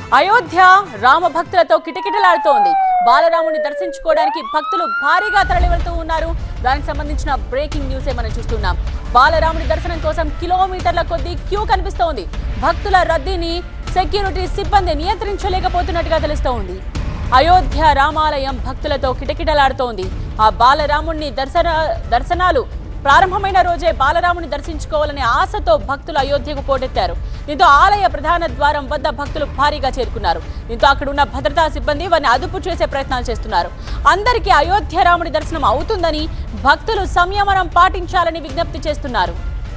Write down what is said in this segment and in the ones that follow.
అయోధ్య రామ భక్తులతో కిటకిటలాడుతోంది బాలరాముని దర్శించుకోవడానికి భక్తులు భారీగా తరలివెళ్తూ ఉన్నారు దానికి సంబంధించిన బ్రేకింగ్ న్యూసే మనం చూస్తున్నాం బాలరాముని దర్శనం కోసం కిలోమీటర్ల కొద్దీ క్యూ కనిపిస్తోంది భక్తుల రద్దీని సెక్యూరిటీ సిబ్బంది నియంత్రించలేకపోతున్నట్టుగా తెలుస్తోంది అయోధ్య రామాలయం భక్తులతో కిటకిటలాడుతోంది ఆ బాలరాముణ్ణి దర్శన దర్శనాలు ప్రారంభమైన రోజే బాలరాముని దర్శించుకోవాలనే ఆశతో భక్తులు అయోధ్యకు పోటెత్తారు దీంతో ఆలయ ప్రధాన ద్వారం వద్ద భక్తులు భారీగా చేరుకున్నారు దీంతో అక్కడ ఉన్న భద్రతా సిబ్బంది వారిని అదుపు చేసే ప్రయత్నాలు చేస్తున్నారు అందరికీ అయోధ్య రాముడి దర్శనం అవుతుందని భక్తులు సంయమనం పాటించాలని విజ్ఞప్తి చేస్తున్నారు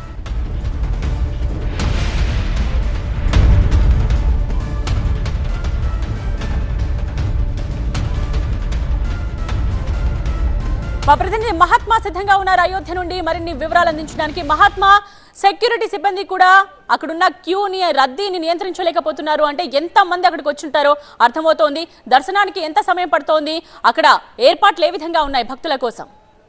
మా ప్రతినిధి మహాత్మా సిద్ధంగా ఉన్నారు అయోధ్య నుండి మరిన్ని వివరాలు అందించడానికి మహాత్మా సెక్యూరిటీ సిబ్బంది కూడా అక్కడున్న క్యూని రద్దీని నియంత్రించలేకపోతున్నారు అంటే ఎంత మంది అక్కడికి వచ్చుంటారో అర్థమవుతోంది దర్శనానికి ఎంత సమయం పడుతోంది అక్కడ ఏర్పాట్లు ఏ విధంగా ఉన్నాయి భక్తుల కోసం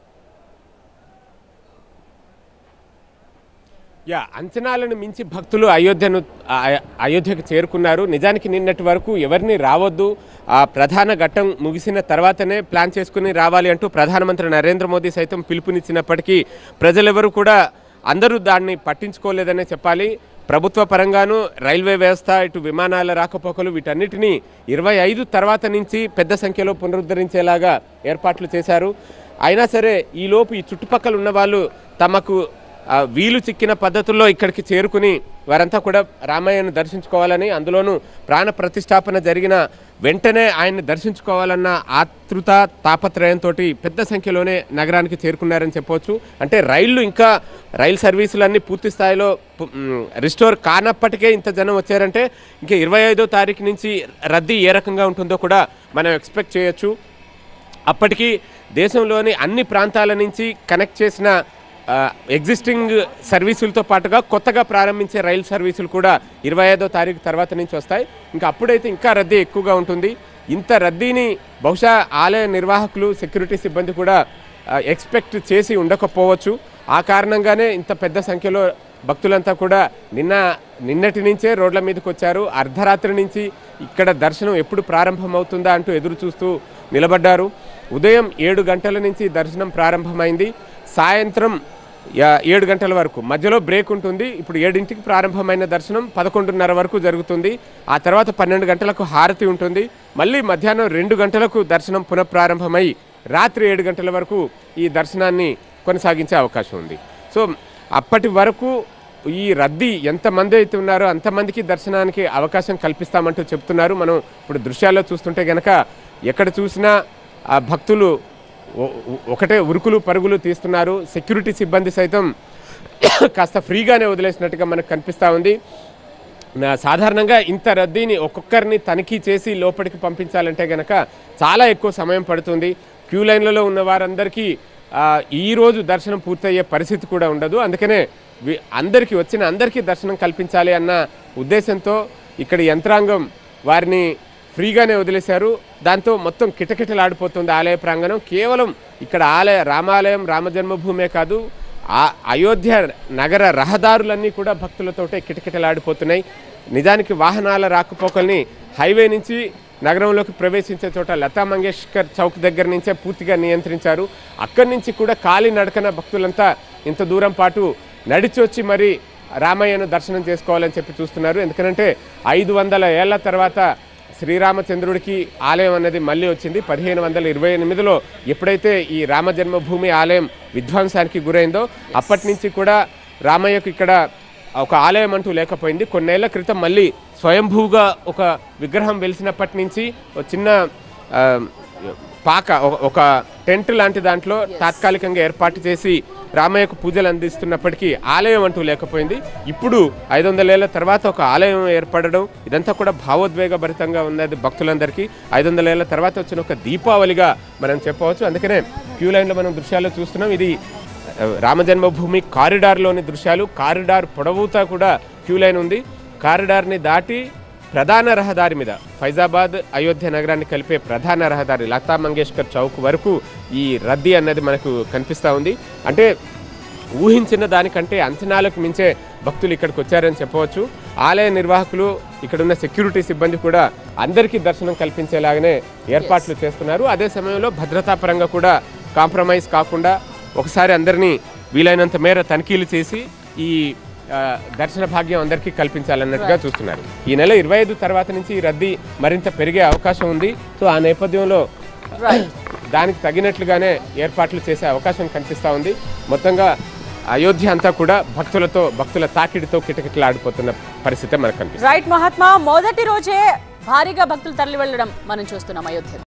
యా అంచనాలను మించి భక్తులు అయోధ్యను ఆ- అయోధ్యకు చేరుకున్నారు నిజానికి నిన్నటి వరకు ఎవరిని రావద్దు ఆ ప్రధాన ఘట్టం ముగిసిన తర్వాతనే ప్లాన్ చేసుకుని రావాలి అంటూ ప్రధానమంత్రి నరేంద్ర మోదీ సైతం పిలుపునిచ్చినప్పటికీ ప్రజలెవరూ కూడా అందరూ దాన్ని పట్టించుకోలేదనే చెప్పాలి ప్రభుత్వ పరంగాను రైల్వే వ్యవస్థ ఇటు విమానాల రాకపోకలు వీటన్నిటినీ ఇరవై ఐదు తర్వాత నుంచి పెద్ద సంఖ్యలో పునరుద్ధరించేలాగా ఏర్పాట్లు చేశారు అయినా సరే ఈలోపు ఈ చుట్టుపక్కల ఉన్న వాళ్ళు తమకు ఆ, వీలు చిక్కిన పద్ధతుల్లో ఇక్కడికి చేరుకుని వారంతా కూడా రామయ్యను దర్శించుకోవాలని అందులోనూ ప్రాణ ప్రతిష్టాపన జరిగిన వెంటనే ఆయన్ని దర్శించుకోవాలన్న ఆతృత తాపత్రయంతో పెద్ద సంఖ్యలోనే నగరానికి చేరుకున్నారని చెప్పవచ్చు అంటే రైళ్లు ఇంకా రైలు సర్వీసులన్నీ పూర్తి స్థాయిలో పు- మ్, రిస్టోర్ కానప్పటికే ఇంత జనం వచ్చారంటే ఇంకా ఇరవై ఐదో తారీఖు నుంచి రద్దీ ఏ రకంగా ఉంటుందో కూడా మనం ఎక్స్పెక్ట్ చేయొచ్చు అప్పటికి దేశంలోని అన్ని ప్రాంతాల నుంచి కనెక్ట్ చేసిన ఆ, ఎగ్జిస్టింగ్ సర్వీసులతో పాటుగా కొత్తగా ప్రారంభించే రైలు సర్వీసులు కూడా ఇరవై ఐదో తారీఖు తర్వాత నుంచి వస్తాయి ఇంకా అప్పుడైతే ఇంకా రద్దీ ఎక్కువగా ఉంటుంది ఇంత రద్దీని బహుశా ఆలయ నిర్వాహకులు సెక్యూరిటీ సిబ్బంది కూడా ఆ, ఎక్స్పెక్ట్ చేసి ఉండకపోవచ్చు ఆ కారణంగానే ఇంత పెద్ద సంఖ్యలో భక్తులంతా కూడా నిన్న నిన్నటి నుంచే రోడ్ల మీదకి వచ్చారు అర్ధరాత్రి నుంచి ఇక్కడ దర్శనం ఎప్పుడు ప్రారంభమవుతుందా అంటూ ఎదురు చూస్తూ నిలబడ్డారు ఉదయం ఏడు గంటల నుంచి దర్శనం ప్రారంభమైంది సాయంత్రం యా- ఏడు గంటల వరకు మధ్యలో బ్రేక్ ఉంటుంది ఇప్పుడు ఏడింటికి ప్రారంభమైన దర్శనం పదకొండున్నర వరకు జరుగుతుంది ఆ తర్వాత పన్నెండు గంటలకు హారతి ఉంటుంది మళ్ళీ మధ్యాహ్నం రెండు గంటలకు దర్శనం పునఃప్రారంభమై రాత్రి ఏడు గంటల వరకు ఈ దర్శనాన్ని కొనసాగించే అవకాశం ఉంది సో అప్పటి వరకు ఈ రద్దీ ఎంతమంది అయితే ఉన్నారో అంతమందికి దర్శనానికి అవకాశం కల్పిస్తామంటూ చెప్తున్నారు మనం ఇప్పుడు దృశ్యాల్లో చూస్తుంటే గనక ఎక్కడ చూసినా ఆ భక్తులు ఒ- ఒ- ఒకటే ఉరుకులు పరుగులు తీస్తున్నారు సెక్యూరిటీ సిబ్బంది సైతం కాస్త ఫ్రీగానే వదిలేసినట్టుగా మనకు కనిపిస్తూ ఉంది నా- సాధారణంగా ఇంత రద్దీని ఒక్కొక్కరిని తనిఖీ చేసి లోపలికి పంపించాలంటే గనక చాలా ఎక్కువ సమయం పడుతుంది క్యూ లైన్లలో ఉన్న వారందరికీ ఆ, ఈ రోజు దర్శనం పూర్తయ్యే పరిస్థితి కూడా ఉండదు అందుకనే వి- అందరికీ వచ్చిన అందరికీ దర్శనం కల్పించాలి అన్న ఉద్దేశంతో ఇక్కడ యంత్రాంగం వారిని ఫ్రీగానే వదిలేశారు దాంతో మొత్తం కిటకిటలాడిపోతుంది ఆలయ ప్రాంగణం కేవలం ఇక్కడ ఆలయ రామాలయం రామజన్మభూమే కాదు ఆ అయోధ్య నగర రహదారులన్నీ కూడా భక్తులతోటే కిటకిటలాడిపోతున్నాయి నిజానికి వాహనాల రాకపోకల్ని హైవే నుంచి నగరంలోకి ప్రవేశించే చోట లతా మంగేష్కర్ చౌక్ దగ్గర నుంచే పూర్తిగా నియంత్రించారు అక్కడి నుంచి కూడా కాలి నడకన భక్తులంతా ఇంత దూరం పాటు నడిచి వచ్చి మరి రామయ్యను దర్శనం చేసుకోవాలని చెప్పి చూస్తున్నారు ఎందుకంటే ఐదు వందల ఏళ్ల తర్వాత శ్రీరామచంద్రుడికి ఆలయం అనేది మళ్ళీ వచ్చింది పదిహేను వందల ఇరవై ఎనిమిదిలో ఎప్పుడైతే ఈ రామ జన్మభూమి ఆలయం విధ్వంసానికి గురైందో అప్పటి నుంచి కూడా రామయ్యకు ఇక్కడ ఒక ఆలయం అంటూ లేకపోయింది కొన్నేళ్ల క్రితం మళ్ళీ స్వయంభూగా ఒక విగ్రహం వెలిసినప్పటి నుంచి ఒక చిన్న ఆ, పాక ఒక- ఒక టెంట్ లాంటి దాంట్లో తాత్కాలికంగా ఏర్పాటు చేసి రామయ్యకు పూజలు అందిస్తున్నప్పటికీ ఆలయం అంటూ లేకపోయింది ఇప్పుడు ఐదు వందలేళ్ల తర్వాత ఒక ఆలయం ఏర్పడడం ఇదంతా కూడా భావోద్వేగభరితంగా ఉన్నది భక్తులందరికీ ఐదు వందలేళ్ల తర్వాత వచ్చిన ఒక దీపావళిగా మనం చెప్పవచ్చు అందుకనే క్యూ లైన్లో మనం దృశ్యాల్లో చూస్తున్నాం ఇది ఆ, రామజన్మభూమి కారిడార్లోని దృశ్యాలు కారిడార్ పొడవుతా కూడా క్యూ లైన్ ఉంది కారిడార్ని దాటి ప్రధాన రహదారి మీద ఫైజాబాద్ అయోధ్య నగరాన్ని కలిపే ప్రధాన రహదారి లతా మంగేష్కర్ చౌక్ వరకు ఈ రద్దీ అన్నది మనకు కనిపిస్తూ ఉంది అంటే ఊహించిన దానికంటే అంచనాలకు మించే భక్తులు ఇక్కడికి వచ్చారని చెప్పవచ్చు ఆలయ నిర్వాహకులు ఇక్కడున్న సెక్యూరిటీ సిబ్బంది కూడా అందరికీ దర్శనం కల్పించేలాగానే ఏర్పాట్లు చేస్తున్నారు అదే సమయంలో భద్రతా పరంగా కూడా కాంప్రమైజ్ కాకుండా ఒకసారి అందరినీ వీలైనంత మేర తనిఖీలు చేసి ఈ ఆ, దర్శన భాగ్యం అందరికీ కల్పించాలన్నట్టుగా చూస్తున్నారు ఈ నెల ఇరవై ఐదు తర్వాత నుంచి ఈ రద్దీ మరింత పెరిగే అవకాశం ఉంది సో ఆ నేపథ్యంలో రైట్ దానికి తగినట్లుగానే ఏర్పాట్లు చేసే అవకాశం కనిపిస్తూ ఉంది మొత్తంగా అయోధ్య అంతా కూడా భక్తులతో భక్తుల తాకిడితో కిటకిటలాడిపోతున్న పరిస్థితి మనకు కనిపిస్తుంది రైట్ మహాత్మా మొదటి రోజే భారీగా భక్తులు తరలి వెళ్ళడం మనం చూస్తున్నాం అయోధ్య